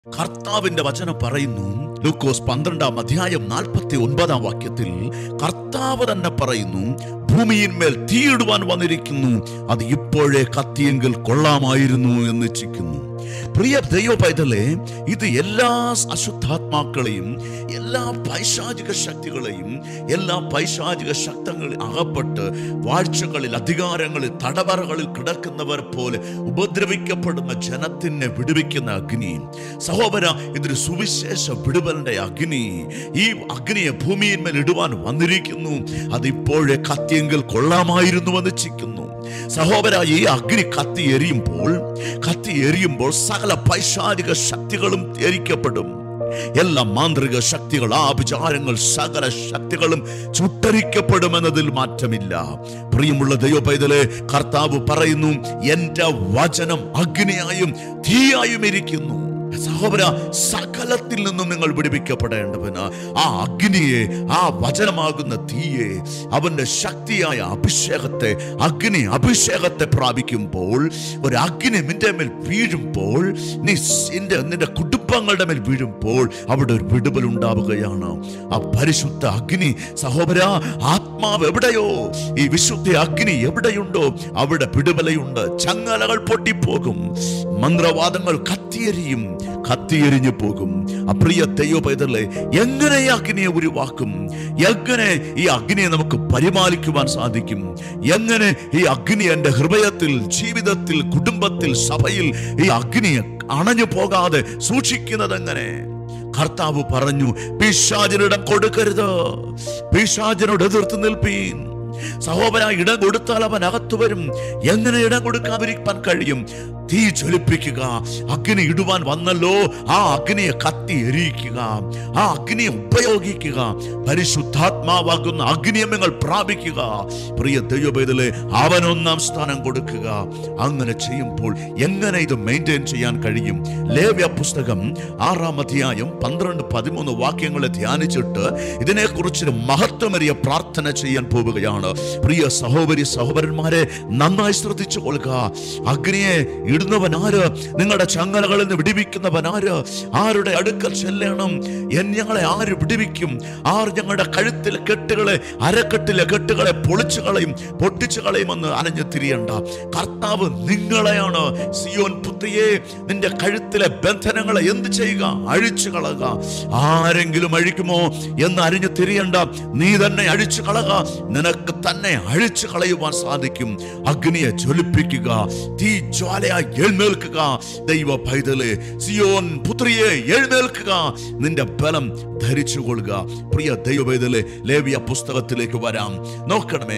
കർത്താവിന്റെ വചനം പറയുന്നു ലൂക്കോസ് പന്ത്രണ്ടാം അധ്യായം നാൽപ്പത്തി ഒൻപതാം വാക്യത്തിൽ കർത്താവ് തന്നെ പറയുന്നു ഭൂമിയിന്മേൽ തീയിടുവാൻ വന്നിരിക്കുന്നു അത് ഇപ്പോഴേ കത്തിയെങ്കിൽ കൊള്ളാമായിരുന്നു എന്ന് ഇച്ഛിക്കുന്നു പ്രിയ ദൈവ പൈതലെ ഇത് എല്ലാ അശുദ്ധാത്മാക്കളെയും എല്ലാ പൈശാചിക ശക്തികളെയും എല്ലാ പൈശാചിക ശക്തങ്ങളിൽ അകപ്പെട്ട് വാഴ്ചകളിൽ അധികാരങ്ങളിൽ തടവറകളിൽ കിടക്കുന്നവർ പോലെ ഉപദ്രവിക്കപ്പെടുന്ന ജനത്തിനെ വിടുവിക്കുന്ന അഗ്നി സഹോദര ഇതൊരു സുവിശേഷ വിടുവലിന്റെ അഗ്നി ഈ അഗ്നിയെ ഭൂമിയിന്മേൽ ഇടുവാൻ വന്നിരിക്കുന്നു അത് ഇപ്പോഴേ കത്തിയെങ്കിൽ കൊള്ളാമായിരുന്നുവെന്ന് ചിക്കുന്നു സഹോദര ഈ അഗ്നി കത്തി എരിയുമ്പോൾ കത്തി എരിയുമ്പോൾ സകല പൈശാചിക ശക്തികളും എരിക്കപ്പെടും എല്ലാ മാന്ത്രിക ശക്തികൾ ആഭിചാരങ്ങൾ സകല ശക്തികളും ചുട്ടരിക്കപ്പെടുമെന്നതിൽ മാറ്റമില്ല പ്രിയമുള്ള ദൈവ പൈതലെ കർത്താവ് പറയുന്നു എന്റെ വചനം അഗ്നിയായും തീയായും ഇരിക്കുന്നു സഹോദര സകലത്തിൽ നിന്നും നിങ്ങൾ വിടുവിക്കപ്പെടേണ്ടവന് ആ അഗ്നിയെ ആ വചനമാകുന്ന തീയെ അവന്റെ ശക്തിയായ അഭിഷേകത്തെ അഗ്നി അഭിഷേകത്തെ പ്രാപിക്കുമ്പോൾ ഒരു അഗ്നി നിന്റെ മേൽ വീഴുമ്പോൾ നീ നിന്റെ നിന്റെ കുടുംബങ്ങളുടെ മേൽ വീഴുമ്പോൾ അവിടെ ഒരു വിടുതൽ ഉണ്ടാവുകയാണ് ആ പരിശുദ്ധ അഗ്നി സഹോദര ആത്മാവ് എവിടെയോ ഈ വിശുദ്ധ അഗ്നി എവിടെയുണ്ടോ അവിടെ വിടുതലയുണ്ട് ചങ്ങലകൾ പൊട്ടിപ്പോകും മന്ത്രവാദങ്ങൾ കത്തിയെരിയും കത്തിയെരിഞ്ഞു പോകും അപ്രിയ ദൈവ പൈതലെ എങ്ങനെ ഈ അഗ്നിയെ ഉരുവാക്കും എങ്ങനെ ഈ അഗ്നിയെ നമുക്ക് പരിപാലിക്കുവാൻ സാധിക്കും എങ്ങനെ ഈ അഗ്നി എൻ്റെ ഹൃദയത്തിൽ ജീവിതത്തിൽ കുടുംബത്തിൽ സഭയിൽ ഈ അഗ്നിയെ അണഞ്ഞു പോകാതെ സൂക്ഷിക്കുന്നത് എങ്ങനെ കർത്താവ് പറഞ്ഞു പിശാചിനിടം കൊടുക്കരുത് പിശാചിനോട് എതിർത്ത് നിൽപ്പീൻ സഹോദര ഇടം കൊടുത്താൽ അവൻ അകത്തു വരും എങ്ങനെ ഇടം കൊടുക്കാതിരിക്കാൻ കഴിയും തീ ജ്വലിപ്പിക്കുക അഗ്നി ഇടുവാൻ വന്നല്ലോ ആ അഗ്നിയെ കത്തി എരിയിക്കുക ആ അഗ്നിയെ ഉപയോഗിക്കുക പരിശുദ്ധാത്മാവാകുന്ന അഗ്നിയെ നിങ്ങൾ പ്രാപിക്കുക പ്രിയ ദൈവഭേദലെ അവൻ ഒന്നാം സ്ഥാനം കൊടുക്കുക അങ്ങനെ ചെയ്യുമ്പോൾ എങ്ങനെ ഇത് മെയിൻറ്റെയിൻ ചെയ്യാൻ കഴിയും ലേവ്യ പുസ്തകം ആറാം അധ്യായം പന്ത്രണ്ട് പതിമൂന്ന് വാക്യങ്ങളെ ധ്യാനിച്ചിട്ട് ഇതിനെക്കുറിച്ചൊരു മഹത്വമേറിയ പ്രാർത്ഥന ചെയ്യാൻ പോവുകയാണ് പ്രിയ സഹോദരി സഹോദരന്മാരെ നന്നായി ശ്രദ്ധിച്ചു കൊള്ളുക അഗ്നിയെ ഇടുന്നവൻ ആര് നിങ്ങളുടെ ചങ്ങലകളിൽ നിന്ന് വിടിവിക്കുന്നവൻ ആര് ആരുടെ അടുക്കൽ ചെല്ലണം എൻ ഞങ്ങളെ ആര് വിടിവിക്കും ആർ ഞങ്ങളുടെ കഴുത്തിലെ കെട്ടുകളെ അരക്കെട്ടിലെ കെട്ടുകളെ പൊളിച്ചു കളയും പൊട്ടിച്ചു കളയുമെന്ന് അനഞ്ഞു തിരിയണ്ട കർത്താവ് നിങ്ങളെയാണ് സിയോൻ പുത്രിയെ നിന്റെ കഴുത്തിലെ ബന്ധനങ്ങളെ എന്ത് ചെയ്യുക അഴിച്ചു കളക ആരെങ്കിലും അഴിക്കുമോ എന്ന് അരിഞ്ഞു തിരിയണ്ട നീ തന്നെ അഴിച്ചു കളക നിനക്ക് തന്നെ അഴിച്ചു കളയുവാൻ സാധിക്കും അഗ്നിയെ ജ്വലിപ്പിക്കുക തീ ജ്വാലയായി എഴുന്നേൽക്കുക ദൈവ പൈതലെ സിയോൻ പുത്രിയെ എഴുന്നേൽക്കുക നിന്റെ ബലം ധരിച്ചു കൊള്ളുക പ്രിയ ദൈവ പൈതലെ ലേവിയ പുസ്തകത്തിലേക്ക് വരാം നോക്കണമേ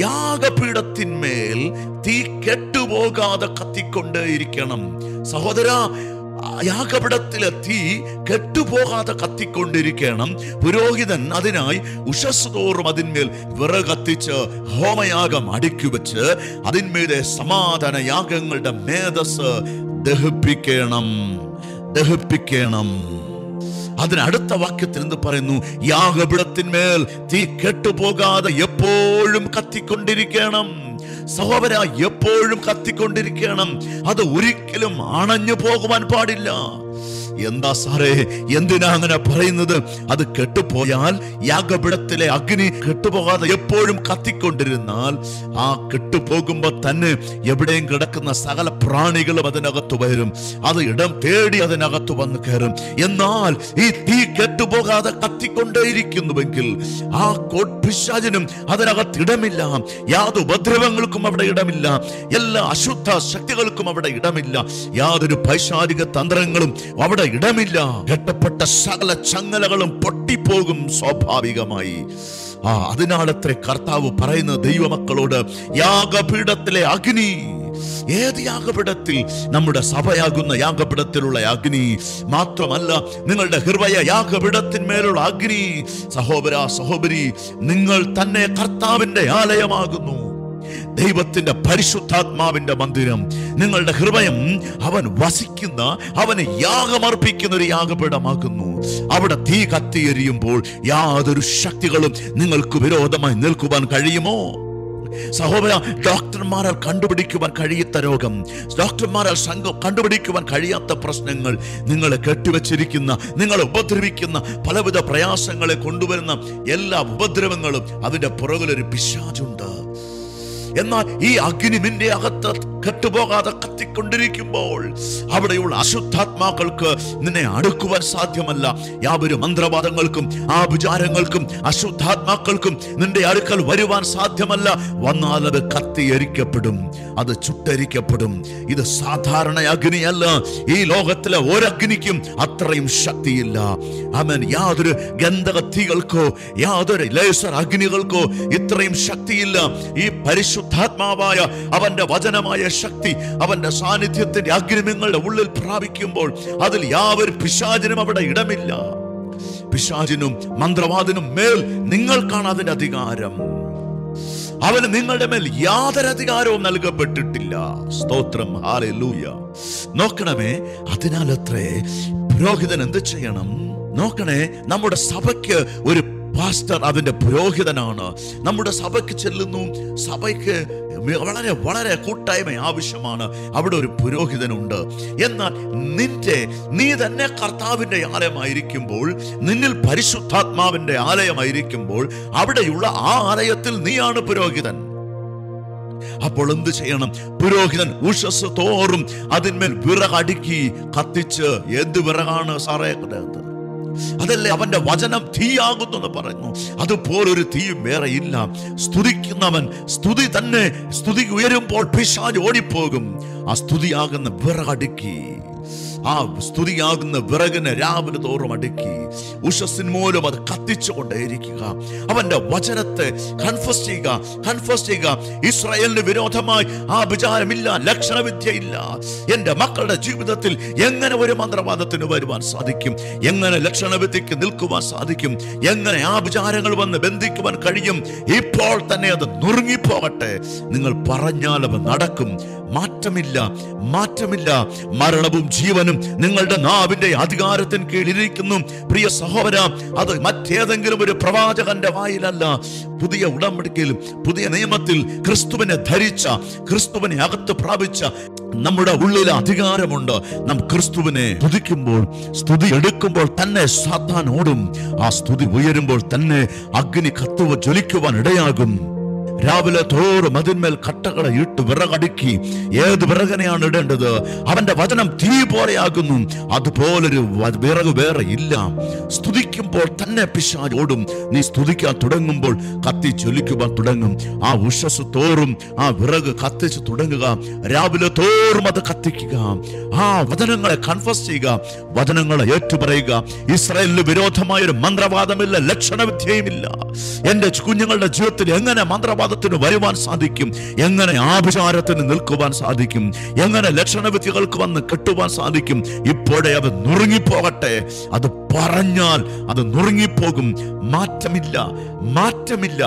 യാഗപീഠത്തിന്മേൽ തീ കെട്ടുപോകാതെ കത്തിക്കൊണ്ടേയിരിക്കണം സഹോദര യാഗപടത്തിലെ തീ കെട്ടുപോകാതെ കത്തിക്കൊണ്ടിരിക്കണം പുരോഹിതൻ അതിനായി ഉഷസ് തോറും അതിന്മേൽ വിറകത്തിച്ച് ഹോമയാഗം അടുക്കി വെച്ച് അതിന്മീതെ സമാധാന യാഗങ്ങളുടെ മേധസ് ദഹിപ്പിക്കണം ദഹിപ്പിക്കണം അതിനടുത്ത വാക്യത്തിൽ എന്ത് പറയുന്നു യാഗപീഠത്തിന്മേൽ തീ കെട്ടുപോകാതെ എപ്പോഴും കത്തിക്കൊണ്ടിരിക്കണം സഹോദര എപ്പോഴും കത്തിക്കൊണ്ടിരിക്കണം അത് ഒരിക്കലും അണഞ്ഞു പോകുവാൻ പാടില്ല എന്താ സാറേ എന്തിനാ അങ്ങനെ പറയുന്നത് അത് കെട്ടുപോയാൽ യാഗപിടത്തിലെ അഗ്നി കെട്ടുപോകാതെ എപ്പോഴും കത്തിക്കൊണ്ടിരുന്നാൽ ആ കെട്ടുപോകുമ്പോ തന്നെ എവിടെയും കിടക്കുന്ന സകല പ്രാണികളും അതിനകത്ത് വരും അത് ഇടം തേടി അതിനകത്ത് വന്ന് കയറും എന്നാൽ ഈ തീ കെട്ടുപോകാതെ കത്തിക്കൊണ്ടേയിരിക്കുന്നുവെങ്കിൽ ആ പിശാചിനും അതിനകത്ത് ഇടമില്ല യാതൊരു ഉപദ്രവങ്ങൾക്കും അവിടെ ഇടമില്ല എല്ലാ അശുദ്ധ ശക്തികൾക്കും അവിടെ ഇടമില്ല യാതൊരു പൈശാചിക തന്ത്രങ്ങളും അവിടെ ഇടമില്ല കെട്ടപ്പെട്ട സകല ചങ്ങലകളും പൊട്ടിപ്പോകും സ്വാഭാവികമായി ആ അതിനാലത്രേ കർത്താവ് പറയുന്ന ദൈവമക്കളോട് യാഗപീഠത്തിലെ അഗ്നി ഏത് യാഗപീഠത്തിൽ നമ്മുടെ സഭയാകുന്ന യാഗപീഠത്തിലുള്ള അഗ്നി മാത്രമല്ല നിങ്ങളുടെ ഹൃദയ യാഗപീഠത്തിന്മേലുള്ള അഗ്നി സഹോദര സഹോദരി നിങ്ങൾ തന്നെ കർത്താവിന്റെ ആലയമാകുന്നു ദൈവത്തിന്റെ പരിശുദ്ധാത്മാവിന്റെ മന്ദിരം നിങ്ങളുടെ ഹൃദയം അവൻ വസിക്കുന്ന അവന് യാഗമർപ്പിക്കുന്ന ഒരു യാഗപീഠമാകുന്നു അവിടെ തീ കത്തിയെരിയുമ്പോൾ യാതൊരു ശക്തികളും നിങ്ങൾക്ക് വിരോധമായി നിൽക്കുവാൻ കഴിയുമോ സഹോദര ഡോക്ടർമാരാൽ കണ്ടുപിടിക്കുവാൻ കഴിയാത്ത രോഗം ഡോക്ടർമാരാൽ സംഘം കണ്ടുപിടിക്കുവാൻ കഴിയാത്ത പ്രശ്നങ്ങൾ നിങ്ങളെ കെട്ടിവെച്ചിരിക്കുന്ന നിങ്ങളെ ഉപദ്രവിക്കുന്ന പലവിധ പ്രയാസങ്ങളെ കൊണ്ടുവരുന്ന എല്ലാ ഉപദ്രവങ്ങളും അതിന്റെ പുറകിലൊരു പിശാചുണ്ട് എന്നാൽ ഈ അഗ്നി നിന്റെ അകത്ത് കെട്ടുപോകാതെ കത്തിക്കൊണ്ടിരിക്കുമ്പോൾ അവിടെയുള്ള അശുദ്ധാത്മാക്കൾക്ക് നിന്നെ അടുക്കുവാൻ സാധ്യമല്ല യാതൊരു മന്ത്രവാദങ്ങൾക്കും ആഭിചാരങ്ങൾക്കും അശുദ്ധാത്മാക്കൾക്കും നിന്റെ അടുക്കൽ വരുവാൻ സാധ്യമല്ല വന്നാൽ അത് കത്തിയരിക്കപ്പെടും അത് ചുട്ടരിക്കപ്പെടും ഇത് സാധാരണ അഗ്നിയല്ല ഈ ലോകത്തിലെ ഒരഗ്നിക്കും അത്രയും ശക്തിയില്ല അവൻ യാതൊരു ഗന്ധക തീകൾക്കോ യാതൊരു ലേസർ അഗ്നികൾക്കോ ഇത്രയും ശക്തിയില്ല ഈ പരിശുദ്ധാത്മാവായ അവന്റെ വചനമായ ശക്തി അവന്റെ സാന്നിധ്യത്തിന്റെ അഗ്നി നിങ്ങളുടെ ഉള്ളിൽ പ്രാപിക്കുമ്പോൾ അതിൽ യാതൊരു പിശാചിനും അവിടെ ഇടമില്ല പിശാചിനും മന്ത്രവാദിനും മേൽ നിങ്ങൾക്കാണ് അതിന്റെ അധികാരം അവന് നിങ്ങളുടെ മേൽ യാതൊരു അധികാരവും നൽകപ്പെട്ടിട്ടില്ല സ്തോത്രം ഹാലൂയ നോക്കണമേ അതിനാൽ അത്രേ പുരോഹിതൻ എന്ത് ചെയ്യണം നോക്കണേ നമ്മുടെ സഭയ്ക്ക് ഒരു പാസ്റ്റർ അതിന്റെ പുരോഹിതനാണ് നമ്മുടെ സഭയ്ക്ക് ചെല്ലുന്നു സഭയ്ക്ക് വളരെ വളരെ കൂട്ടായ്മ ആവശ്യമാണ് അവിടെ ഒരു പുരോഹിതനുണ്ട് എന്നാൽ നിന്റെ നീ തന്നെ കർത്താവിന്റെ ആലയമായിരിക്കുമ്പോൾ നിന്നിൽ പരിശുദ്ധാത്മാവിന്റെ ആലയമായിരിക്കുമ്പോൾ അവിടെയുള്ള ആ ആലയത്തിൽ നീയാണ് പുരോഹിതൻ അപ്പോൾ എന്ത് ചെയ്യണം പുരോഹിതൻ ഉഷസ് തോറും അതിന്മേൽ വിറകടുക്കി കത്തിച്ച് എന്ത് വിറകാണ് സാറേ അത് അതല്ലേ അവന്റെ വചനം തീയാകുന്നു എന്ന് പറഞ്ഞു അതുപോലൊരു തീയും വേറെ ഇല്ല സ്തുതിക്കുന്നവൻ സ്തുതി തന്നെ സ്തുതി ഉയരുമ്പോൾ പിശാജ് ഓടിപ്പോകും ആ സ്തുതിയാകുന്ന വിറകടുക്കി ആ സ്തുതിയാകുന്ന വിറകിനെ രാവിലെ തോറും അടുക്കി ഉഷസ്സിൻ മൂലം അത് കത്തിച്ചുകൊണ്ടേയിരിക്കുക അവന്റെ വചനത്തെ കൺഫസ് ചെയ്യുക കൺഫസ് ചെയ്യുക ഇസ്രായേലിന് വിരോധമായി ആ വിചാരമില്ല ലക്ഷണവിദ്യ ഇല്ല എന്റെ മക്കളുടെ ജീവിതത്തിൽ എങ്ങനെ ഒരു മന്ത്രവാദത്തിന് വരുവാൻ സാധിക്കും എങ്ങനെ ലക്ഷണവിദ്യക്ക് നിൽക്കുവാൻ സാധിക്കും എങ്ങനെ ആ വിചാരങ്ങൾ വന്ന് ബന്ധിക്കുവാൻ കഴിയും ഇപ്പോൾ തന്നെ അത് നുറുങ്ങിപ്പോകട്ടെ നിങ്ങൾ പറഞ്ഞാൽ അവ നടക്കും മാറ്റമില്ല മാറ്റമില്ല മരണവും ജീവനും നിങ്ങളുടെ നാവിന്റെ അധികാരത്തിന് കീഴിലിരിക്കുന്നു പ്രിയ സഹോദര അത് മറ്റേതെങ്കിലും ഒരു പ്രവാചകന്റെ വായിലല്ല പുതിയ ഉടമ്പടിക്കലും പുതിയ നിയമത്തിൽ ക്രിസ്തുവിനെ ധരിച്ച ക്രിസ്തുവിനെ അകത്ത് പ്രാപിച്ച നമ്മുടെ ഉള്ളിൽ അധികാരമുണ്ട് നാം ക്രിസ്തുവിനെ സ്തുതിക്കുമ്പോൾ സ്തുതി എടുക്കുമ്പോൾ തന്നെ സാത്താൻ ഓടും ആ സ്തുതി ഉയരുമ്പോൾ തന്നെ അഗ്നി കത്തുവ ജ്വലിക്കുവാൻ ഇടയാകും രാവിലെ തോറും അതിന്മേൽ കട്ടകളെ ഇട്ട് വിറകടുക്കി ഏത് വിറകനെയാണ് ഇടേണ്ടത് അവന്റെ വചനം തീ പോലെയാകുന്നു അതുപോലൊരു വ- വിറക് വേറെ ഇല്ല സ്തുതിക്കുമ്പോൾ തന്നെ പിശാച് ഓടും നീ സ്തുതിക്കാൻ തുടങ്ങുമ്പോൾ കത്തി ജ്വലിക്കുവാൻ തുടങ്ങും ആ ഉഷസ് തോറും ആ വിറക് കത്തിച്ച് തുടങ്ങുക രാവിലെ തോറും അത് കത്തിക്കുക ആ വചനങ്ങളെ കൺഫസ് ചെയ്യുക വചനങ്ങളെ ഏറ്റുപറയുക ഇസ്രായേലിന് വിരോധമായ ഒരു മന്ത്രവാദമില്ല ലക്ഷണവിദ്യയുമില്ല എന്റെ കുഞ്ഞുങ്ങളുടെ ജീവിതത്തിൽ എങ്ങനെ മന്ത്രവാദത്തിന് വരുവാൻ സാധിക്കും എങ്ങനെ ആഭിചാരത്തിന് നിൽക്കുവാൻ സാധിക്കും എങ്ങനെ ലക്ഷണവിദ്യകൾക്ക് വന്ന് കെട്ടുവാൻ സാധിക്കും ഇപ്പോഴേ അത് നുറുങ്ങിപ്പോകട്ടെ അത് പറഞ്ഞാൽ അത് നുറുങ്ങിപ്പോകും മാറ്റമില്ല മാറ്റമില്ല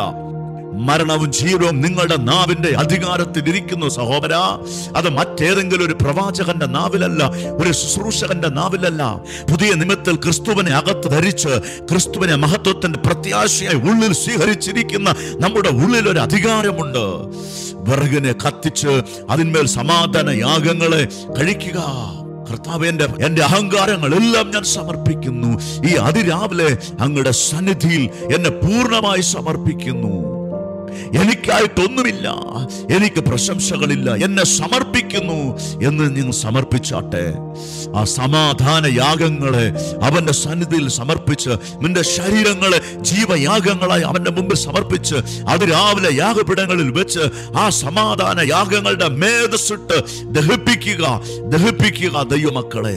മരണവും ജീവവും നിങ്ങളുടെ നാവിന്റെ അധികാരത്തിൽ ഇരിക്കുന്നു സഹോദര അത് മറ്റേതെങ്കിലും ഒരു പ്രവാചകന്റെ നാവിലല്ല ഒരു ശുശ്രൂഷകന്റെ നാവിലല്ല പുതിയ നിമിത്തിൽ ക്രിസ്തുവിനെ അകത്ത് ധരിച്ച് ക്രിസ്തുവിനെ മഹത്വത്തിന്റെ പ്രത്യാശയായി ഉള്ളിൽ സ്വീകരിച്ചിരിക്കുന്ന നമ്മുടെ ഉള്ളിൽ ഒരു അധികാരമുണ്ട് വിറകിനെ കത്തിച്ച് അതിന്മേൽ സമാധാന യാഗങ്ങളെ കഴിക്കുക കർത്താവ് എന്റെ എന്റെ അഹങ്കാരങ്ങൾ എല്ലാം ഞാൻ സമർപ്പിക്കുന്നു ഈ അതിരാവിലെ അങ്ങയുടെ സന്നിധിയിൽ എന്നെ പൂർണ്ണമായി സമർപ്പിക്കുന്നു എനിക്കായിട്ടൊന്നുമില്ല എനിക്ക് പ്രശംസകളില്ല എന്നെ സമർപ്പിക്കുന്നു എന്ന് നിങ്ങൾ സമർപ്പിച്ചാട്ടെ ആ സമാധാന യാഗങ്ങളെ അവന്റെ സന്നിധിയിൽ സമർപ്പിച്ച് നിന്റെ ശരീരങ്ങളെ ജീവയാഗങ്ങളായി അവന്റെ മുമ്പിൽ സമർപ്പിച്ച് അത് രാവിലെ യാഗപീഠങ്ങളിൽ വെച്ച് ആ സമാധാന യാഗങ്ങളുടെ മേധസ്സിട്ട് ദഹിപ്പിക്കുക ദഹിപ്പിക്കുക ദൈവമക്കളെ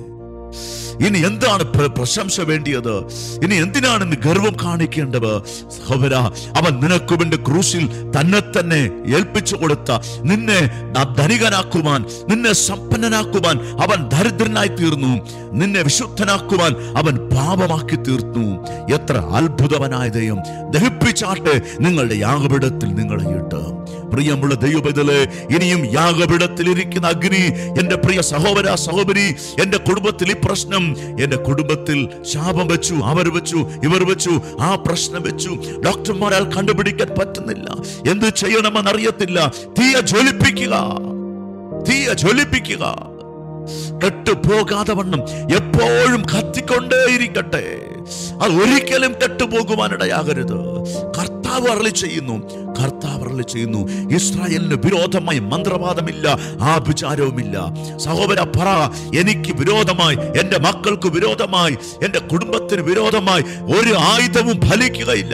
ഇനി എന്താണ് പ്ര- പ്രശംസ വേണ്ടിയത് ഇനി എന്തിനാണ് ഇന്ന് ഗർവം കാണിക്കേണ്ടത് സഹോദര അവൻ നിനക്ക് വേണ്ടി ക്രൂശിൽ തന്നെ തന്നെ ഏൽപ്പിച്ചു കൊടുത്ത നിന്നെ ധ- ധനികനാക്കുവാൻ നിന്നെ സമ്പന്നനാക്കുവാൻ അവൻ ദരിദ്രനായി തീർന്നു നിന്നെ വിശുദ്ധനാക്കുവാൻ അവൻ പാപമാക്കി തീർന്നു എത്ര അത്ഭുതവനായ ദൈവം ദഹിപ്പിച്ചാട്ടെ നിങ്ങളുടെ യാഗപീഠത്തിൽ നിങ്ങളെ ഇട്ട് പ്രിയമുള്ള ദൈവപൈതലെ ഇനിയും യാഗപീഠത്തിൽ ഇരിക്കുന്ന അഗ്നി എന്റെ പ്രിയ സഹോദര സഹോദരി എന്റെ കുടുംബത്തിൽ ഈ പ്രശ്നം എന്റെ കുടുംബത്തിൽ ശാപം വെച്ചു അവർ വെച്ചു ഇവർ വെച്ചു ആ പ്രശ്നം വെച്ചു ഡോക്ടർമാരാൽ കണ്ടുപിടിക്കാൻ പറ്റുന്നില്ല എന്ത് ചെയ്യണമെന്ന് അറിയത്തില്ല തീയ ജ്വലിപ്പിക്കുക തീയ ജ്വലിപ്പിക്കുക കെട്ടുപോകാതെ വണ്ണം എപ്പോഴും കത്തിക്കൊണ്ടേയിരിക്കട്ടെ അത് ഒരിക്കലും കെട്ടുപോകുവാനിടയാകരുത് കർത്താവ് അരളി ചെയ്യുന്നു കർത്താവ് അരളി ചെയ്യുന്നു ഇസ്രായേലിന് വിരോധമായി മന്ത്രവാദമില്ല ആഭിചാരവുമില്ല സഹോദര പറ എനിക്ക് വിരോധമായി എൻ്റെ മക്കൾക്ക് വിരോധമായി എൻ്റെ കുടുംബത്തിന് വിരോധമായി ഒരു ആയുധവും ഫലിക്കുകയില്ല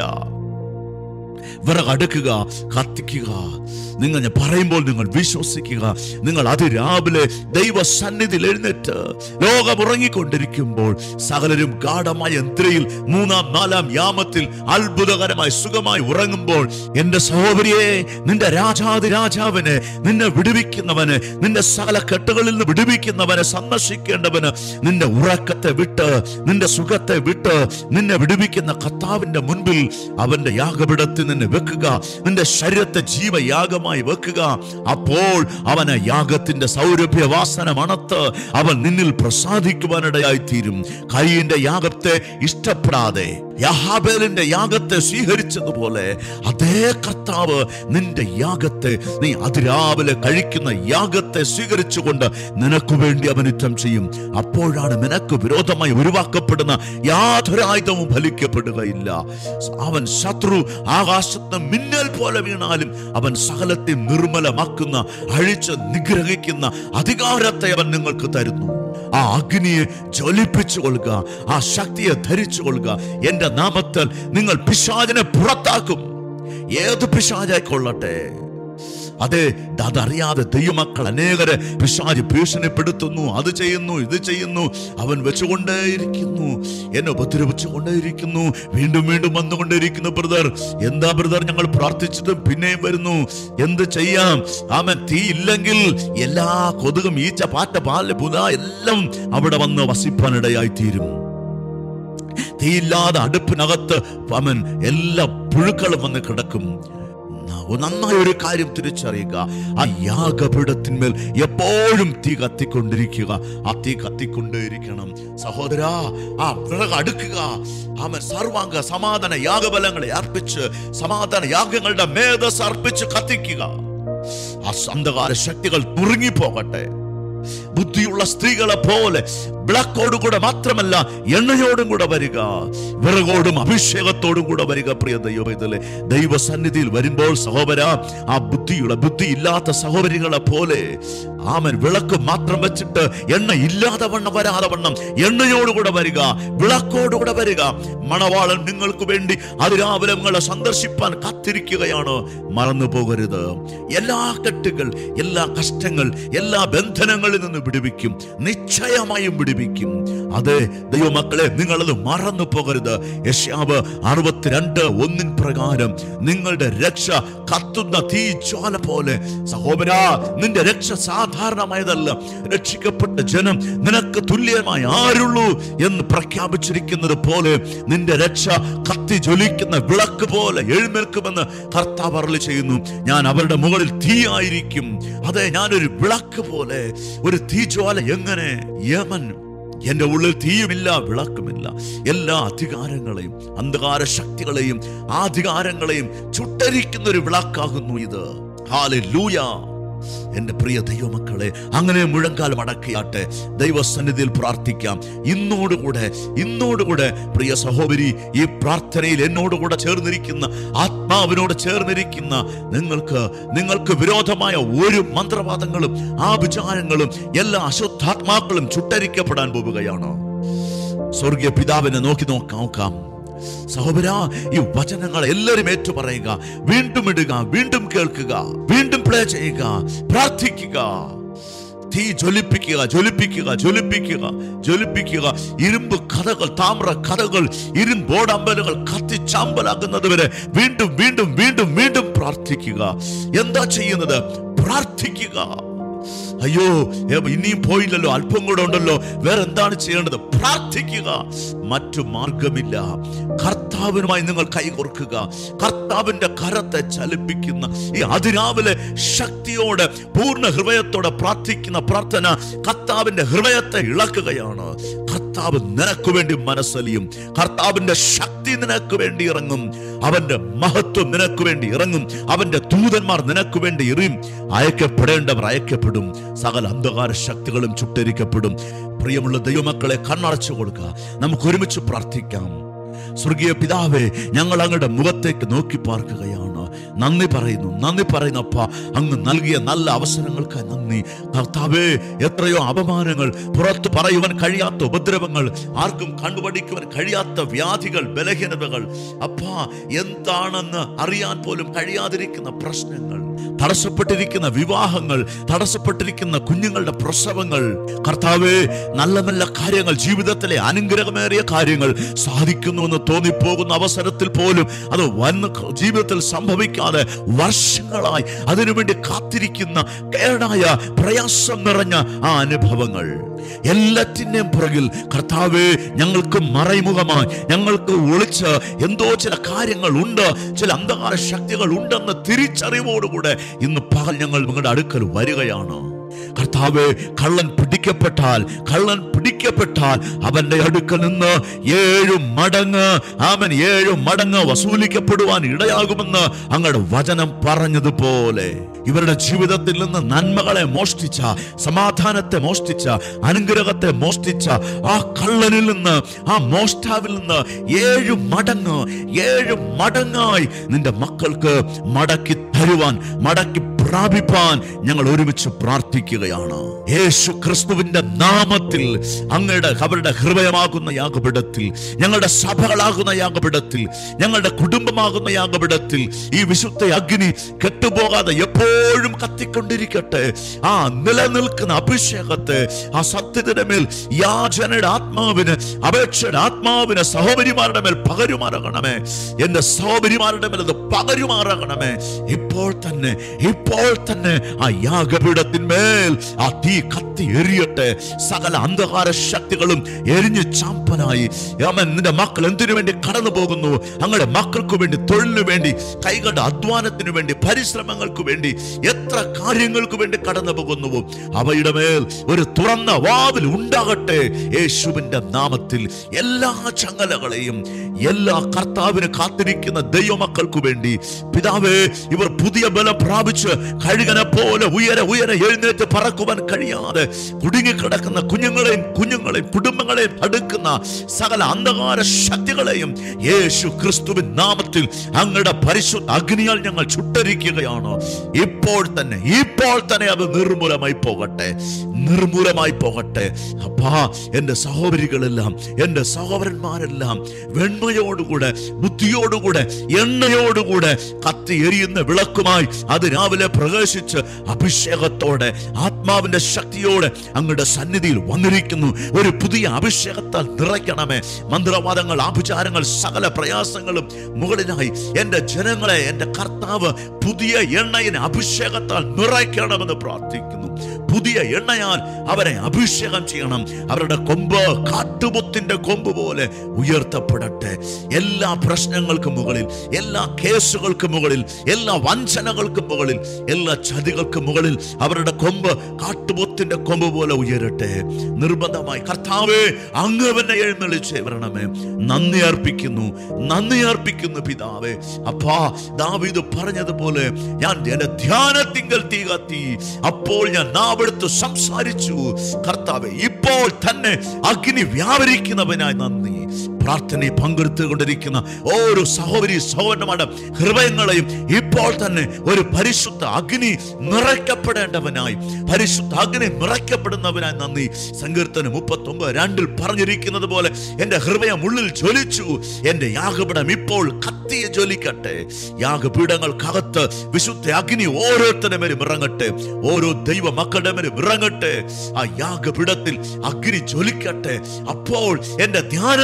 വിറകടുക്കുക കത്തിക്കുക നിങ്ങൾ ഞാൻ പറയുമ്പോൾ നിങ്ങൾ വിശ്വസിക്കുക നിങ്ങൾ അതിരാവിലെ ദൈവ സന്നിധിയിൽ എഴുന്നേറ്റ് ലോകം ഉറങ്ങിക്കൊണ്ടിരിക്കുമ്പോൾ സകലരും ഗാഠമായ എന്തിരയിൽ മൂന്നാം നാലാം യാമത്തിൽ അത്ഭുതകരമായി സുഖമായി ഉറങ്ങുമ്പോൾ എന്റെ സഹോദരിയെ നിന്റെ രാജാതി രാജാവിനെ നിന്നെ വിടുവിക്കുന്നവന് നിന്റെ സകല കെട്ടുകളിൽ നിന്ന് വിടുവിക്കുന്നവനെ സന്ദർശിക്കേണ്ടവന് നിന്റെ ഉറക്കത്തെ വിട്ട് നിന്റെ സുഖത്തെ വിട്ട് നിന്നെ വിടുവിക്കുന്ന കർത്താവിന്റെ മുൻപിൽ അവന്റെ യാഗപിടത്തിൽ നിന്നെ വെക്കുക നിന്റെ ശരീരത്തെ ജീവയാഗമായി വെക്കുക അപ്പോൾ അവന് യാഗത്തിന്റെ സൗരഭ്യ വാസന മണത്ത് അവൻ നിന്നിൽ പ്രസാദിക്കുവാനിടയായി തീരും കൈയിന്റെ യാഗത്തെ ഇഷ്ടപ്പെടാതെ യഹാബേലിന്റെ യാഗത്തെ സ്വീകരിച്ചതുപോലെ അതേ കർത്താവ് നിന്റെ യാഗത്തെ നീ അതിരാവിലെ കഴിക്കുന്ന യാഗത്തെ സ്വീകരിച്ചുകൊണ്ട് നിനക്ക് വേണ്ടി അവൻ യുദ്ധം ചെയ്യും അപ്പോഴാണ് നിനക്ക് വിരോധമായി ഉരുവാക്കപ്പെടുന്ന യാതൊരു ആയുധവും ഫലിക്കപ്പെടുകയില്ല അവൻ ശത്രു ആകാശത്ത് മിന്നൽ പോലെ വീണാലും അവൻ സകലത്തെ നിർമ്മലമാക്കുന്ന അഴിച്ച് നിഗ്രഹിക്കുന്ന അധികാരത്തെ അവൻ നിങ്ങൾക്ക് തരുന്നു ആ അഗ്നിയെ ജ്വലിപ്പിച്ചു കൊള്ളുക ആ ശക്തിയെ ധരിച്ചു കൊള്ളുക എന്റെ നാമത്തിൽ നിങ്ങൾ പിശാചിനെ പുറത്താക്കും ഏത് പിശാചായിക്കൊള്ളട്ടെ അതെ അതറിയാതെ ദൈവമക്കൾ അനേകരെ പിശാജ് ഭീഷണിപ്പെടുത്തുന്നു അത് ചെയ്യുന്നു ഇത് ചെയ്യുന്നു അവൻ വെച്ചുകൊണ്ടേയിരിക്കുന്നു എന്നെ ഉപദ്രവിച്ചുകൊണ്ടേയിരിക്കുന്നു വീണ്ടും വീണ്ടും വന്നുകൊണ്ടേയിരിക്കുന്നു ബ്രദർ എന്താ ബ്രദർ ഞങ്ങൾ പ്രാർത്ഥിച്ചിട്ടും പിന്നെയും വരുന്നു എന്ത് ചെയ്യാം ആമൻ തീ ഇല്ലെങ്കിൽ എല്ലാ കൊതുകും ഈച്ച പാറ്റ പാല് പുത എല്ലാം അവിടെ വന്ന് വസിപ്പാനിടയായി തീരും തീയില്ലാതെ അടുപ്പിനകത്ത് അവൻ എല്ലാ പുഴുക്കളും വന്ന് കിടക്കും ന- നന്നായി ഒരു കാര്യം തിരിച്ചറിയുക ആ യാഗപീഠത്തിന്മേൽ എപ്പോഴും തീ കത്തിക്കൊണ്ടിരിക്കുക ആ തീ കത്തിക്കൊണ്ടേയിരിക്കണം സഹോദര ആ വിറക് അടുക്കുക അവൻ സർവാംഗ സമാധാന യാഗബലങ്ങളെ അർപ്പിച്ച് സമാധാന യാഗങ്ങളുടെ മേധസ് അർപ്പിച്ച് കത്തിക്കുക ആ അന്ധകാര ശക്തികൾ തുറുങ്ങിപ്പോകട്ടെ ബുദ്ധിയുള്ള സ്ത്രീകളെ പോലെ വിളക്കോടും മാത്രമല്ല എണ്ണയോടും കൂടെ വരിക വിറകോടും അഭിഷേകത്തോടും കൂടെ വരിക പ്രിയ ദൈവത്തിലെ ദൈവസന്നിധിയിൽ വരുമ്പോൾ സഹോദര ആ ബുദ്ധിയുള്ള ബുദ്ധി ഇല്ലാത്ത സഹോദരികളെ പോലെ ആമൻ വിളക്ക് മാത്രം വെച്ചിട്ട് എണ്ണ ഇല്ലാതെ വണ്ണം വരാതെ വണ്ണം എണ്ണയോടുകൂടെ വരിക വിളക്കോടുകൂടെ വരിക മണവാളൻ നിങ്ങൾക്ക് വേണ്ടി അതിരാവിലെ നിങ്ങളെ സന്ദർശിപ്പാൻ കാത്തിരിക്കുകയാണ് മറന്നു പോകരുത് എല്ലാ കെട്ടുകൾ എല്ലാ കഷ്ടങ്ങൾ എല്ലാ ബന്ധനങ്ങളിൽ നിന്ന് വിടുവിക്കും നിശ്ചയമായും വിടുവിക്കും അതെ ദൈവമക്കളെ നിങ്ങളത് മറന്നു പോകരുത് യശാവ് അറുപത്തിരണ്ട് ഒന്നിൻ പ്രകാരം നിങ്ങളുടെ രക്ഷ കത്തുന്ന തീ ജ്വാല പോലെ സഹോദര നിന്റെ രക്ഷ സാധാരണമായതല്ല രക്ഷിക്കപ്പെട്ട ജനം നിനക്ക് തുല്യമായി ആരുള്ളൂ എന്ന് പ്രഖ്യാപിച്ചിരിക്കുന്നത് പോലെ നിന്റെ രക്ഷ കത്തി ജ്വലിക്കുന്ന വിളക്ക് പോലെ എഴുന്നേൽക്കുമെന്ന് കർത്താവ് അരുളി ചെയ്യുന്നു ഞാൻ അവരുടെ മുകളിൽ തീയായിരിക്കും അതെ ഞാനൊരു വിളക്ക് പോലെ ഒരു തീജ്വാല എങ്ങനെ യമൻ എന്റെ ഉള്ളിൽ തീയുമില്ല വിളക്കുമില്ല എല്ലാ അധികാരങ്ങളെയും അന്ധകാര ശക്തികളെയും ആധികാരങ്ങളെയും ചുട്ടരിക്കുന്ന ഒരു വിളക്കാകുന്നു ഇത് ഹാലൂയ എന്റെ പ്രിയ ദൈവമക്കളെ അങ്ങനെ മുഴങ്കാലം അടക്കിയാട്ടെ ദൈവസന്നിധിയിൽ പ്രാർത്ഥിക്കാം ഇന്നോടുകൂടെ ഇന്നോടുകൂടെ പ്രിയ സഹോദരി ഈ പ്രാർത്ഥനയിൽ എന്നോടുകൂടെ ചേർന്നിരിക്കുന്ന ആത്മാവിനോട് ചേർന്നിരിക്കുന്ന നിങ്ങൾക്ക് നിങ്ങൾക്ക് വിരോധമായ ഒരു മന്ത്രവാദങ്ങളും ആഭിചാരങ്ങളും എല്ലാ അശുദ്ധാത്മാക്കളും ചുട്ടരിക്കപ്പെടാൻ പോവുകയാണ് സ്വർഗീയ പിതാവിനെ നോക്കി നോക്കാം നോക്കാം സഹോദര ഈ വചനങ്ങൾ എല്ലാവരും ഏറ്റു പറയുക വീണ്ടും ഇടുക വീണ്ടും കേൾക്കുക വീണ്ടും പ്ലേ ചെയ്യുക പ്രാർത്ഥിക്കുക തീ ജ്വലിപ്പിക്കുക ജ്വലിപ്പിക്കുക ജ്വലിപ്പിക്കുക ജ്വലിപ്പിക്കുക ഇരുമ്പ് കഥകൾ താമ്ര കഥകൾ ഇരുമ്പോടമ്പലുകൾ കത്തിച്ചാമ്പലാകുന്നത് വരെ വീണ്ടും വീണ്ടും വീണ്ടും വീണ്ടും പ്രാർത്ഥിക്കുക എന്താ ചെയ്യുന്നത് പ്രാർത്ഥിക്കുക അയ്യോ ഏ, ഇനിയും പോയില്ലല്ലോ അല്പം കൂടെ ഉണ്ടല്ലോ വേറെ എന്താണ് ചെയ്യേണ്ടത് പ്രാർത്ഥിക്കുക മറ്റു മാർഗമില്ല കർത്താവിനുമായി നിങ്ങൾ കൈകോർക്കുക കർത്താവിന്റെ കരത്തെ ചലിപ്പിക്കുന്ന ഈ അതിരാവിലെ ശക്തിയോടെ പൂർണ്ണ ഹൃദയത്തോടെ പ്രാർത്ഥിക്കുന്ന പ്രാർത്ഥന കർത്താവിന്റെ ഹൃദയത്തെ ഇളക്കുകയാണ് കർത്താവ് നിനക്ക് വേണ്ടി മനസ്സലിയും കർത്താവിന്റെ ശക്തി നിനക്ക് വേണ്ടി ഇറങ്ങും അവന്റെ മഹത്വം നിനക്ക് വേണ്ടി ഇറങ്ങും അവന്റെ ദൂതന്മാർ നിനക്ക് വേണ്ടി എറിയും അയക്കപ്പെടേണ്ടവർ അയക്കപ്പെടും സകല അന്ധകാര ശക്തികളും ചുട്ടരിക്കപ്പെടും പ്രിയമുള്ള ദൈവമക്കളെ കണ്ണടച്ചു കൊടുക്കുക നമുക്ക് ഒരുമിച്ച് പ്രാർത്ഥിക്കാം സ്വർഗീയ പിതാവേ ഞങ്ങൾ അങ്ങയുടെ മുഖത്തേക്ക് നോക്കി പാർക്കുകയാണ് നന്ദി പറയുന്നു നന്ദി പറയുന്നു അപ്പ അങ്ങ് നൽകിയ നല്ല അവസരങ്ങൾക്കായി നന്ദി കർത്താവേ എത്രയോ അപമാനങ്ങൾ പുറത്തു പറയുവാൻ കഴിയാത്ത ഉപദ്രവങ്ങൾ ആർക്കും കണ്ടുപഠിക്കുവാൻ കഴിയാത്ത വ്യാധികൾ ബലഹീനതകൾ അപ്പാ എന്താണെന്ന് അറിയാൻ പോലും കഴിയാതിരിക്കുന്ന പ്രശ്നങ്ങൾ തടസ്സപ്പെട്ടിരിക്കുന്ന വിവാഹങ്ങൾ തടസ്സപ്പെട്ടിരിക്കുന്ന കുഞ്ഞുങ്ങളുടെ പ്രസവങ്ങൾ കർത്താവേ നല്ല നല്ല കാര്യങ്ങൾ ജീവിതത്തിലെ അനുഗ്രഹമേറിയ കാര്യങ്ങൾ സാധിക്കുന്നുവെന്ന് തോന്നിപ്പോകുന്ന അവസരത്തിൽ പോലും അത് വന്ന് ജീവിതത്തിൽ സംഭവിക്കാതെ വർഷങ്ങളായി അതിനുവേണ്ടി കാത്തിരിക്കുന്ന കേടായ പ്രയാസം നിറഞ്ഞ ആ അനുഭവങ്ങൾ എല്ലാറ്റിൻ്റെയും പുറകിൽ കർത്താവേ ഞങ്ങൾക്ക് മറൈമുഖമായി ഞങ്ങൾക്ക് ഒളിച്ച് എന്തോ ചില കാര്യങ്ങൾ ഉണ്ട് ചില അന്ധകാര ശക്തികൾ ഉണ്ടെന്ന തിരിച്ചറിവോടുകൂടെ ഇന്ന് പകൽ ഞങ്ങൾ നിങ്ങളുടെ അടുക്കൽ വരികയാണ് കർത്താവെ കള്ളൻ പിടിക്കപ്പെട്ടാൽ കള്ളൻ പിടിക്കപ്പെട്ടാൽ അവന്റെ അടുക്കൽ നിന്ന് ഏഴു മടങ്ങ് അവൻ ഏഴു മടങ്ങ് വസൂലിക്കപ്പെടുവാൻ ഇടയാകുമെന്ന് അങ്ങയുടെ വചനം പറഞ്ഞതുപോലെ ഇവരുടെ ജീവിതത്തിൽ നിന്ന് നന്മകളെ മോഷ്ടിച്ച സമാധാനത്തെ മോഷ്ടിച്ച അനുഗ്രഹത്തെ മോഷ്ടിച്ച ആ കള്ളനിൽ നിന്ന് ആ മോഷ്ടാവിൽ നിന്ന് ഏഴു മടങ്ങ് ഏഴു മടങ്ങായി നിന്റെ മക്കൾക്ക് മടക്കി തരുവാൻ മടക്കി പ്രാപിപ്പാൻ ഞങ്ങൾ ഒരുമിച്ച് പ്രാർത്ഥിക്കുകയാണ് യേശു ക്രിസ്തുവിന്റെ നാമത്തിൽ അങ്ങയുടെ അവരുടെ ഹൃദയമാകുന്ന യാഗപീഠത്തിൽ ഞങ്ങളുടെ സഭകളാകുന്ന യാഗപീഠത്തിൽ ഞങ്ങളുടെ കുടുംബമാകുന്ന യാഗപീഠത്തിൽ ഈ വിശുദ്ധ അഗ്നി കെട്ടുപോകാതെ എപ്പോഴും കത്തിക്കൊണ്ടിരിക്കട്ടെ ആ നിലനിൽക്കുന്ന അഭിഷേകത്തെ ആ സത്യത്തിന്റെ മേൽ യാചനയുടെ ആത്മാവിന് അപേക്ഷയുടെ ആത്മാവിന് സഹോദരിമാരുടെ മേൽ പകരുമാറാകണമേ എന്റെ സഹോദരിമാരുടെ മേൽ അത് പകരുമാറാകണമേ ഇപ്പോൾ തന്നെ ഇപ്പോൾ തന്നെ ആ യാഗപീഠത്തിന്മേൽ ആ തീ കത്തി എറിയട്ടെ സകല അന്ധകാര ശക്തികളും എരിഞ്ഞു ചാമ്പലായി അവൻ നിന്റെ മക്കൾ എന്തിനു വേണ്ടി കടന്നു പോകുന്നു അങ്ങയുടെ മക്കൾക്ക് വേണ്ടി തൊഴിലിനു വേണ്ടി കൈകളുടെ അധ്വാനത്തിനു വേണ്ടി പരിശ്രമങ്ങൾക്ക് വേണ്ടി എത്ര കാര്യങ്ങൾക്ക് വേണ്ടി കടന്നു പോകുന്നുവോ അവയുടെ മേൽ ഒരു തുറന്ന വാതിൽ ഉണ്ടാകട്ടെ യേശുവിന്റെ നാമത്തിൽ എല്ലാ ചങ്ങലകളെയും എല്ലാ കർത്താവിന് കാത്തിരിക്കുന്ന ദൈവമക്കൾക്ക് വേണ്ടി പിതാവേ ഇവർ പുതിയ ബലം പ്രാപിച്ച് കഴുകനെ പോലെ ഉയരെ ഉയരെ എഴുന്നേറ്റ് പറക്കുവാൻ കഴിയാതെ കുടുങ്ങിക്കിടക്കുന്ന കുഞ്ഞുങ്ങളെയും കുഞ്ഞുങ്ങളെയും കുടുംബങ്ങളെയും അടുക്കുന്ന സകല അന്ധകാര ശക്തികളെയും യേശു ക്രിസ്തുവിൻ നാമത്തിൽ അങ്ങയുടെ പരിശുദ്ധ അഗ്നിയാൽ ഞങ്ങൾ ചുട്ടരിക്കുകയാണ് ഇപ്പോൾ തന്നെ ഇപ്പോൾ തന്നെ അത് നിർമൂലമായി പോകട്ടെ നിർമൂലമായി പോകട്ടെ അപ്പാ എൻ്റെ സഹോദരികളെല്ലാം എൻ്റെ സഹോദരന്മാരെല്ലാം വെണ്മയോടുകൂടെ ബുദ്ധിയോടുകൂടെ എണ്ണയോടുകൂടെ കത്തി എരിയുന്ന വിളക്കുമായി അത് രാവിലെ പ്രവേശിച്ച് അഭിഷേകത്തോടെ ആത്മാവിന്റെ ശക്തിയോടെ അങ്ങയുടെ സന്നിധിയിൽ വന്നിരിക്കുന്നു ഒരു പുതിയ അഭിഷേകത്താൽ നിറയ്ക്കണമേ മന്ത്രവാദങ്ങൾ ആഭിചാരങ്ങൾ സകല പ്രയാസങ്ങളും മുകളിലായി എൻ്റെ ജനങ്ങളെ എൻ്റെ കർത്താവ് പുതിയ എണ്ണയിന് അഭിഷേകത്താൽ നിറയ്ക്കണമെന്ന് പ്രാർത്ഥിക്കുന്നു പുതിയ എണ്ണയാൽ അവരെ അഭിഷേകം ചെയ്യണം അവരുടെ കൊമ്പ് കാട്ടുപൊത്തിന്റെ കൊമ്പ് പോലെ ഉയർത്തപ്പെടട്ടെ എല്ലാ പ്രശ്നങ്ങൾക്കും മുകളിൽ എല്ലാ കേസുകൾക്കും മുകളിൽ എല്ലാ വഞ്ചനകൾക്കും മുകളിൽ എല്ലാ ചതികൾക്കും മുകളിൽ അവരുടെ കൊമ്പ് കാട്ടുപൊത്തിന്റെ കൊമ്പ് പോലെ ഉയരട്ടെ നിർബന്ധമായി കർത്താവേ അങ്ങ് തന്നെ എഴുന്നള്ളിച്ച് വരണമേ നന്ദി അർപ്പിക്കുന്നു നന്ദി അർപ്പിക്കുന്നു പിതാവേ അപ്പാ ദാവീദ് പറഞ്ഞതുപോലെ ഞാൻ എന്റെ ധ്യാനത്തിങ്കൽ തീ കത്തി അപ്പോൾ ഞാൻ നാവെടുത്ത് സംസാരിച്ചു കർത്താവെ ഇപ്പോൾ തന്നെ അഗ്നി വ്യാപരിക്കുന്നവനായി നന്ദി പ്രാർത്ഥനയിൽ പങ്കെടുത്തുകൊണ്ടിരിക്കുന്ന ഓരോ സഹോദരി സഹോദരന്മാരുടെ ഹൃദയങ്ങളെയും ഇപ്പോൾ തന്നെ ഒരു പരിശുദ്ധ അഗ്നി നിറയ്ക്കപ്പെടേണ്ടവനായി പരിശുദ്ധ അഗ്നി നിറയ്ക്കപ്പെടുന്നവനായി നന്ദി സങ്കീർത്തനം മുപ്പത്തി ഒമ്പത് രണ്ടിൽ പറഞ്ഞിരിക്കുന്നത് പോലെ എന്റെ ഹൃദയം ഉള്ളിൽ ജ്വലിച്ചു എന്റെ യാഗപീഠം ഇപ്പോൾ കത്തിയെ ജ്വലിക്കട്ടെ യാഗപീഠങ്ങൾക്കകത്ത് വിശുദ്ധ അഗ്നി ഓരോരുത്തരുടെ മേലും ഇറങ്ങട്ടെ ഓരോ ദൈവ മക്കളുടെ മേലും ഇറങ്ങട്ടെ ആ യാഗപീഠത്തിൽ അഗ്നി ജ്വലിക്കട്ടെ അപ്പോൾ എന്റെ ധ്യാനത്തിങ്കൽ തീ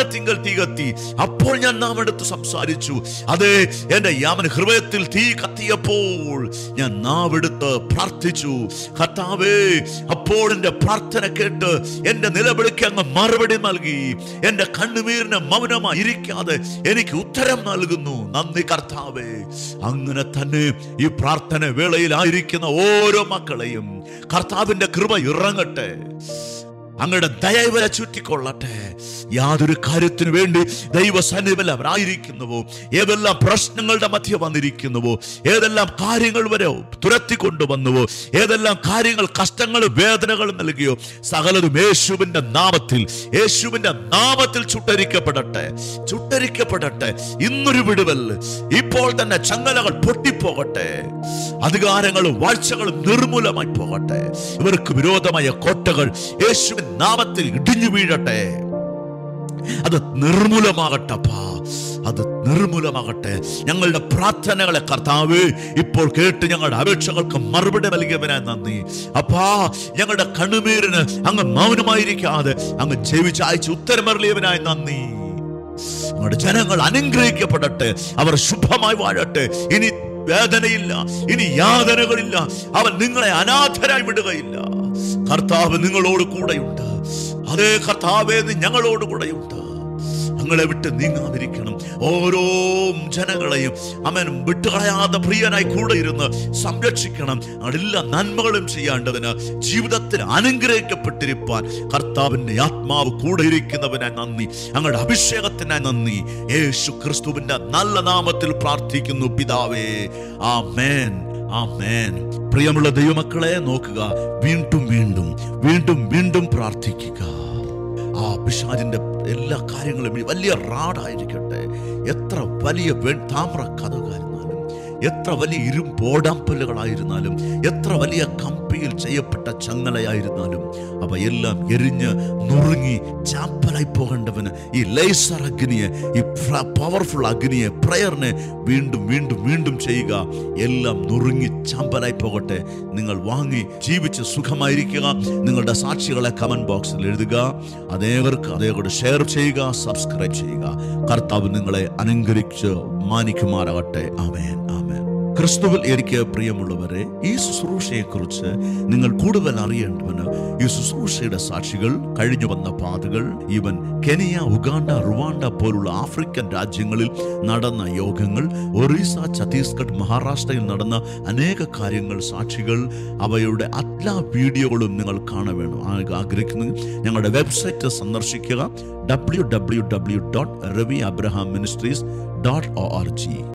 തീ കത്തി അപ്പോൾ ഞാൻ നാം എടുത്ത് സംസാരിച്ചു അതെ എന്റെ യാമൻ ഹൃദയത്തിൽ തീ കത്തിയപ്പോൾ ഞാൻ നാവെടുത്ത് പ്രാർത്ഥിച്ചു കർത്താവേ അപ്പോൾ എന്റെ പ്രാർത്ഥന കേട്ട് എന്റെ നിലവിളിക്ക് അങ്ങ് മറുപടി നൽകി എന്റെ കണ്ണുനീരിന് മൗനമായി ഇരിക്കാതെ എനിക്ക് ഉത്തരം നൽകുന്നു നന്ദി കർത്താവേ അങ്ങനെ തന്നെ ഈ പ്രാർത്ഥന വേളയിലായിരിക്കുന്ന ഓരോ മക്കളെയും കർത്താവിന്റെ കൃപ ഇറങ്ങട്ടെ അങ്ങയുടെ ദയവരെ ചുറ്റിക്കൊള്ളട്ടെ യാതൊരു കാര്യത്തിനു വേണ്ടി ദൈവസന്നിധിയിൽ അവരായിരിക്കുന്നുവോ ഏതെല്ലാം പ്രശ്നങ്ങളുടെ മധ്യ വന്നിരിക്കുന്നുവോ ഏതെല്ലാം കാര്യങ്ങൾ വരെ തുരത്തി കൊണ്ടുവന്നുവോ ഏതെല്ലാം കാര്യങ്ങൾ കഷ്ടങ്ങൾ വേദനകൾ നൽകിയോ സകലതും യേശുവിന്റെ നാമത്തിൽ യേശുവിന്റെ നാമത്തിൽ ചുട്ടരിക്കപ്പെടട്ടെ ചുട്ടരിക്കപ്പെടട്ടെ ഇന്നൊരു വിടുവൽ ഇപ്പോൾ തന്നെ ചങ്ങലകൾ പൊട്ടിപ്പോകട്ടെ അധികാരങ്ങളും വാഴ്ചകളും നിർമൂലമായി പോകട്ടെ ഇവർക്ക് വിരോധമായ കോട്ടകൾ യേശുവിൻ നാമത്തിൽ ഇടിഞ്ഞു വീഴട്ടെ അത് നിർമൂലമാകട്ടപ്പാ അത് നിർമൂലമാകട്ടെ ഞങ്ങളുടെ പ്രാർത്ഥനകളെ കർത്താവ് ഇപ്പോൾ കേട്ട് ഞങ്ങളുടെ അപേക്ഷകൾക്ക് മറുപടി നൽകിയവനായി നന്ദി അപ്പാ ഞങ്ങളുടെ കണ്ണുമീരിന് അങ്ങ് മൗനമായിരിക്കാതെ അങ്ങ് ജൈവിച്ചയച്ച് ഉത്തരമറിയവനായി നന്ദി ഞങ്ങളുടെ ജനങ്ങൾ അനുഗ്രഹിക്കപ്പെടട്ടെ അവർ ശുഭമായി വാഴട്ടെ ഇനി വേദനയില്ല ഇനി യാതനകളില്ല അവൻ നിങ്ങളെ അനാഥരായി വിടുകയില്ല കർത്താവ് നിങ്ങളോട് കൂടെയുണ്ട് അതേ കർത്താവേ നീ ഞങ്ങളോട് കൂടെയുണ്ട് ഞങ്ങളെ വിട്ട് നീങ്ങാതിരിക്കണം ഓരോ ജനങ്ങളെയും അവൻ വിട്ടുകളയാതെ പ്രിയനായി കൂടെ ഇരുന്ന് സംരക്ഷിക്കണം എല്ലാ നന്മകളും ചെയ്യേണ്ടതിന് ജീവിതത്തിൽ അനുഗ്രഹിക്കപ്പെട്ടിരിപ്പാൻ കർത്താവിന്റെ ആത്മാവ് കൂടെ ഇരിക്കുന്നവനായി നന്ദി ഞങ്ങളുടെ അഭിഷേകത്തിനായി നന്ദി യേശു ക്രിസ്തുവിന്റെ നല്ല നാമത്തിൽ പ്രാർത്ഥിക്കുന്നു പിതാവേ ആ മേൻ ആ മേൻ പ്രിയമുള്ള ദൈവമക്കളെ നോക്കുക വീണ്ടും വീണ്ടും വീണ്ടും വീണ്ടും പ്രാർത്ഥിക്കുക ആ പിശാചിന്റെ എല്ലാ കാര്യങ്ങളും ഈ വലിയ റാഡായിരിക്കട്ടെ എത്ര വലിയ വെ താമ്ര കഥകായിരുന്നാലും എത്ര വലിയ ഇരുമ്പോടാമ്പലുകളായിരുന്നാലും എത്ര വലിയ കമ്പിയിൽ ചെയ്യപ്പെട്ട ചങ്ങലയായിരുന്നാലും അവ എല്ലാം എരിഞ്ഞ് നുറുങ്ങി ചാപ്പലായി പോകേണ്ടവന് ഈ ലേസർ അഗ്നിയെ ഈ പവർഫുൾ അഗ്നിയെ പ്രയറിനെ വീണ്ടും വീണ്ടും വീണ്ടും ചെയ്യുക എല്ലാം നുറുങ്ങി ചാമ്പലായി പോകട്ടെ നിങ്ങൾ വാങ്ങി ജീവിച്ച് സുഖമായിരിക്കുക നിങ്ങളുടെ സാക്ഷികളെ കമന്റ് ബോക്സിൽ എഴുതുക അതേവർക്ക് അതേകൂടെ ഷെയർ ചെയ്യുക സബ്സ്ക്രൈബ് ചെയ്യുക കർത്താവ് നിങ്ങളെ അനുഗ്രഹിച്ച് മാനിക്കുമാറാകട്ടെ ആമേൻ ആമേൻ ക്രിസ്തുവിൽ എനിക്ക് പ്രിയമുള്ളവരെ ഈ ശുശ്രൂഷയെക്കുറിച്ച് നിങ്ങൾ കൂടുതൽ അറിയേണ്ടവന് ഈ ശുശ്രൂഷയുടെ സാക്ഷികൾ കഴിഞ്ഞു വന്ന പാതകൾ ഇവൻ കെനിയ ഉഗാണ്ട റുവാണ്ട പോലുള്ള ആഫ്രിക്കൻ രാജ്യങ്ങളിൽ നടന്ന യോഗങ്ങൾ ഒറീസ ഛത്തീസ്ഗഡ് മഹാരാഷ്ട്രയിൽ നടന്ന അനേക കാര്യങ്ങൾ സാക്ഷികൾ അവയുടെ എല്ലാ വീഡിയോകളും നിങ്ങൾ കാണാൻ വേണം ആ- ആഗ്രഹിക്കുന്നു ഞങ്ങളുടെ വെബ്സൈറ്റ് സന്ദർശിക്കുക W W W dot Ravi Abraham ministries dot O R G